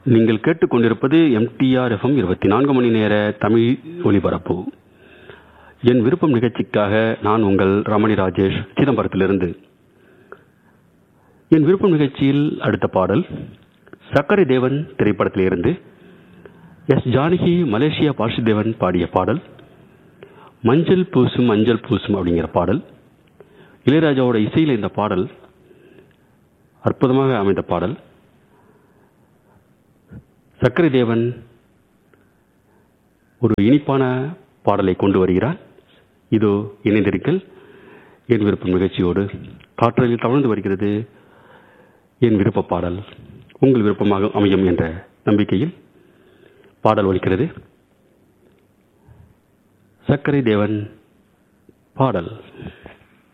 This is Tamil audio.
நீங்கள் கேட்டுக்கொண்டிருப்பது எம்டிஆர் எஃப்எம் இருபத்தி நான்கு மணி நேர தமிழ் ஒலிபரப்பு என் விருப்பம் நிகழ்ச்சிக்காக நான் உங்கள் ரமணி ராஜேஷ் சிதம்பரத்திலிருந்து என் விருப்பம் நிகழ்ச்சியில் அடுத்த பாடல் சக்கரை தேவன் திரைப்படத்திலிருந்து எஸ் ஜானகி மலேசியா பாசுதேவன் பாடிய பாடல் மஞ்சள் பூசும் மஞ்சள் பூசும் அப்படிங்கிற பாடல் இளையராஜாவோட இசையில் இந்த பாடல் அற்புதமாக அமைந்த பாடல் சக்கரை தேவன் ஒரு இனிப்பான பாடலை கொண்டு வருகிறார் இதோ இணைந்திருங்கள் என் விருப்பம் நிகழ்ச்சியோடு காற்றலில் தவழ்ந்து வருகிறது என் விருப்ப பாடல் உங்கள் விருப்பமாக அமையும் என்ற நம்பிக்கையில் பாடல் ஒலிக்கிறது சக்கரை தேவன் பாடல்